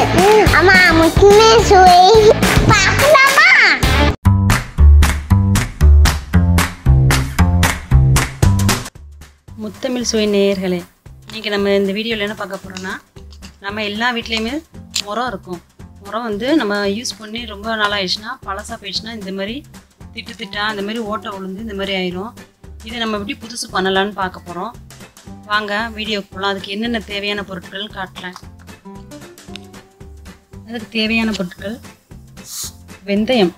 அம்மா முத்துமே சுவை பார்க்கலாமா முத்தமிழ் சுவை நேயர்களே இன்றைக்கி நம்ம இந்த வீடியோவில் என்ன பார்க்க போகிறோன்னா நம்ம எல்லா வீட்லேயுமே முறம் இருக்கும் முறம் வந்து நம்ம யூஸ் பண்ணி ரொம்ப நாளாகிடுச்சுன்னா பழசாக போயிடுச்சுன்னா இந்த மாதிரி திட்டு திட்டா இந்த மாதிரி ஓட்டை விழுந்து இந்த மாதிரி ஆயிரும் இதை நம்ம எப்படி புதுசு பண்ணலான்னு பார்க்க போகிறோம் வாங்க வீடியோக்கு போகலாம் அதுக்கு என்னென்ன தேவையான பொருட்கள் காட்டுறேன் அதுக்கு தேவையான பொருட்கள் வெந்தயம்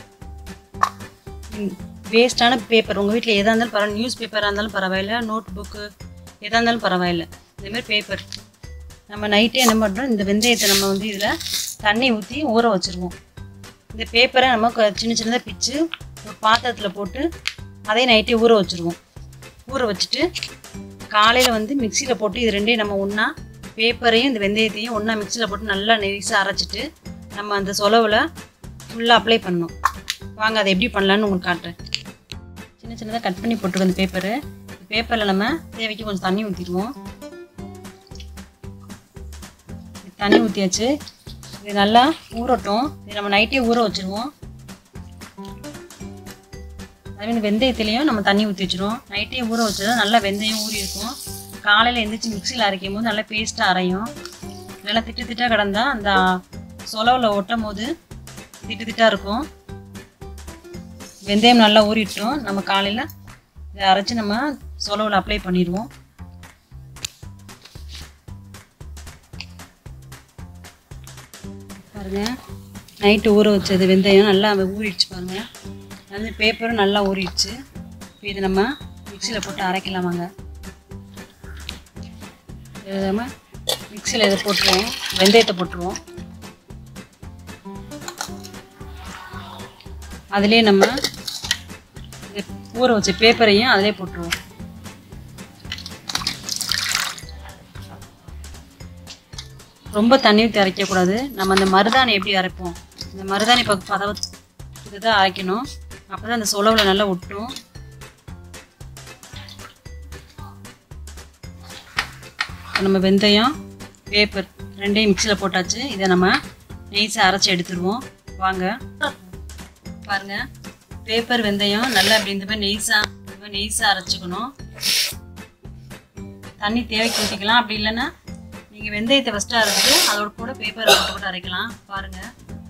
வேஸ்ட்டான பேப்பர் உங்கள் வீட்டில் எதாக இருந்தாலும் பரவாயில்ல நியூஸ் பேப்பராக இருந்தாலும் பரவாயில்ல நோட் புக்கு எதாக இருந்தாலும் பரவாயில்ல இந்தமாரி பேப்பர் நம்ம நைட்டே என்ன பண்ணுறோம் இந்த வெந்தயத்தை நம்ம வந்து இதில் தண்ணி ஊற்றி ஊற வச்சுருவோம் இந்த பேப்பரை நம்ம க- சின்ன சின்னதாக பிச்சு ஒரு பாத்திரத்தில் போட்டு அதையும் நைட்டே ஊற வச்சுருவோம் ஊற வச்சுட்டு காலையில் வந்து மிக்சியில் போட்டு இது ரெண்டையும் நம்ம ஒன்றா பேப்பரையும் இந்த வெந்தயத்தையும் ஒன்றா மிக்சியில் போட்டு நல்லா நெரிசாக அரைச்சிட்டு நம்ம அந்த சொலவில் ஃபுல்லாக அப்ளை பண்ணணும் வாங்க அதை எப்படி பண்ணலான்னு உங்களுக்கு காட்டுறேன் சின்ன சின்னதாக கட் பண்ணி போட்டுருக்க அந்த பேப்பரு பேப்பரில் நம்ம தேவைக்கு கொஞ்சம் தண்ணி ஊற்றிடுவோம் தண்ணி ஊற்றியாச்சு இது நல்லா ஊறட்டும் இது நம்ம நைட்டே ஊற வச்சுருவோம் அதே மாதிரி வெந்தயத்துலேயும் நம்ம தண்ணி ஊற்றி வச்சிருவோம் நைட்டே ஊற வச்சது நல்லா வெந்தயம் ஊறி இருக்கும் காலையில் எந்திரிச்சு மிக்சியில் அரைக்கும் போது நல்லா பேஸ்ட்டாக அரையும் நல்லா திட்டு திட்டாக கிடந்தா அந்த சொலவில் ஒட்டும் போது திட்டு திட்டாக இருக்கும் வெந்தயம் நல்லா ஊறிட்டோம் நம்ம காலையில் இதை அரைச்சி நம்ம சொலவில் அப்ளை பண்ணிடுவோம் பாருங்க நைட்டு ஊற வச்சது வெந்தயம் நல்லா ஊறிடுச்சு பாருங்க அது பேப்பரும் நல்லா ஊறிடுச்சு இப்போ இது நம்ம மிக்சியில் போட்டு அரைக்கலாம் வாங்க இது நம்ம மிக்சியில் இதை போட்டுருவோம் வெந்தயத்தை போட்டுருவோம் அதிலே நம்ம இந்த ஊற வச்ச பேப்பரையும் அதிலே போட்டுருவோம் ரொம்ப தண்ணி ஊற்றி அரைக்கக்கூடாது நம்ம அந்த மருதாணி எப்படி அரைப்போம் இந்த மருதாணி ப பதவ இதுதான் அரைக்கணும் அப்போ தான் அந்த சொலவில் நல்லா ஒட்டும் இப்ப நம்ம வெந்தயம் பேப்பர் ரெண்டையும் மிக்சியில் போட்டாச்சு இதை நம்ம நெய்ஸாக அரைச்சி எடுத்துருவோம் வாங்க பாருங்க பேப்பர் வெந்தயம் நல்லா அப்படி இந்த மாதிரி நெய்ஸாக இந்த மாதிரி நெய்ஸாக அரைச்சிக்கணும் தண்ணி தேவைக்கு ஊற்றிக்கலாம் அப்படி இல்லைன்னா நீங்கள் வெந்தயத்தை ஃபஸ்ட்டு அரைச்சிட்டு அதோட கூட பேப்பரை போட்டு போட்டு அரைக்கலாம் பாருங்க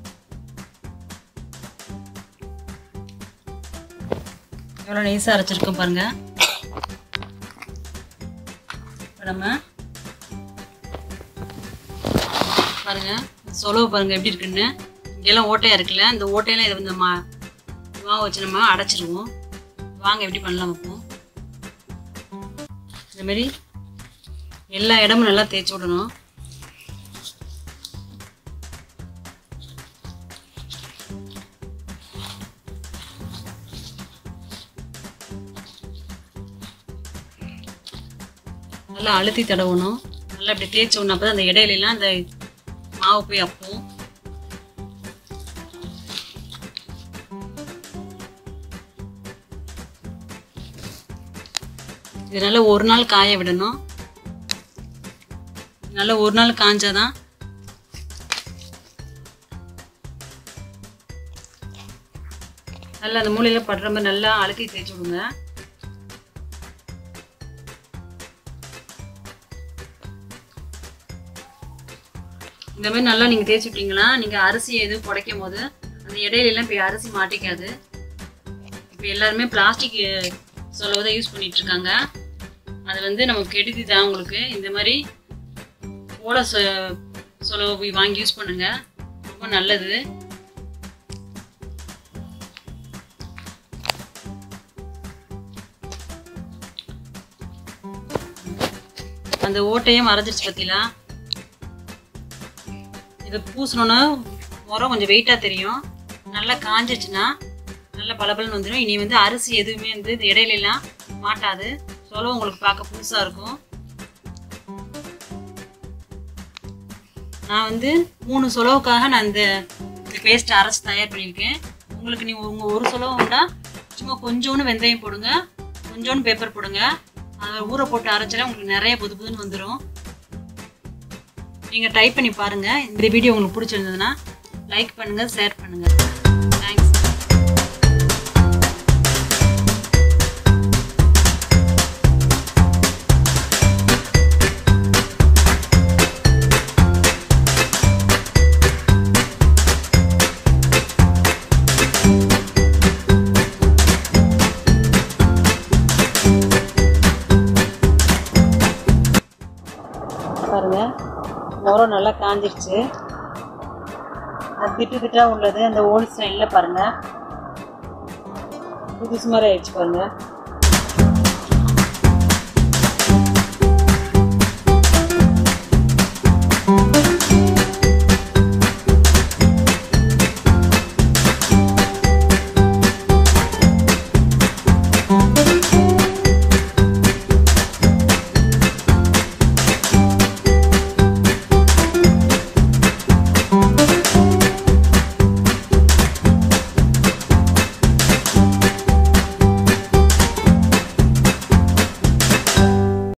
எவ்வளோ நெய்ஸாக அரைச்சிருக்கோம் பாருங்க இப்போ நம்ம பாருங்க சொலவு பாருங்க எப்படி இருக்குன்னு இங்கெல்லாம் ஓட்டையாக இருக்குல்ல இந்த ஓட்டையெல்லாம் இதை வந்து மா மாவு வச்சு நம்ம அடைச்சிருவோம் வாங்க எப்படி பண்ணலாம் வைப்போம் இந்த மாதிரி எல்லா இடமும் நல்லா தேய்ச்சி விடணும் நல்லா அழுத்தி தடவணும் நல்லா இப்படி தேய்ச்சி விடணும் அப்போ அந்த இடையிலலாம் அந்த மாவு போய் அப்போம் இது நல்லா ஒரு நாள் காய விடணும் நல்லா ஒரு நாள் காஞ்சாதான் நல்லா அந்த மூலையில படுற மாதிரி நல்லா அழுத்தி தேய்ச்சி விடுங்க இந்த மாதிரி நல்லா நீங்கள் தேய்ச்சி விட்டீங்கன்னா நீங்கள் அரிசி எதுவும் புடைக்கும் போது அந்த இடையில எல்லாம் இப்போ அரிசி மாட்டிக்காது இப்போ எல்லாருமே பிளாஸ்டிக் சொல்லவதை யூஸ் பண்ணிட்டு இருக்காங்க அது வந்து நமக்கு கெடுதி தான் உங்களுக்கு இந்த மாதிரி ஓலை சொ சொல்லவு போய் வாங்கி யூஸ் பண்ணுங்க ரொம்ப நல்லது அந்த ஓட்டையும் மறைஞ்சிருச்சு பார்த்தீங்களா இதை பூசணுன்னா உரம் கொஞ்சம் வெயிட்டாக தெரியும் நல்லா காஞ்சிருச்சுன்னா நல்லா பளபளன்னு வந்துடும் இனி வந்து அரிசி எதுவுமே வந்து இந்த இடையிலலாம் மாட்டாது சொல்ல உங்களுக்கு பார்க்க புதுசாக இருக்கும் நான் வந்து மூணு சொலவுக்காக நான் இந்த பேஸ்ட் அரைச்சி தயார் பண்ணியிருக்கேன் உங்களுக்கு நீ உங்கள் ஒரு சொலவு உண்டா சும்மா கொஞ்சோண்டு வெந்தயம் போடுங்க கொஞ்சோண்டு பேப்பர் போடுங்க அதை ஊற போட்டு அரைச்சாலே உங்களுக்கு நிறைய புது புதுன்னு வந்துடும் நீங்கள் ட்ரை பண்ணி பாருங்கள் இந்த வீடியோ உங்களுக்கு பிடிச்சிருந்ததுன்னா லைக் பண்ணுங்கள் ஷேர் பண்ணுங்கள் தேங்க்ஸ் பாருங்க உரம் நல்லா காஞ்சிருச்சு அந்த திட்டு திட்டா உள்ளது அந்த ஓல்ஸ் இல்லை பாருங்க புதுசு மாதிரி ஆயிடுச்சு பாருங்க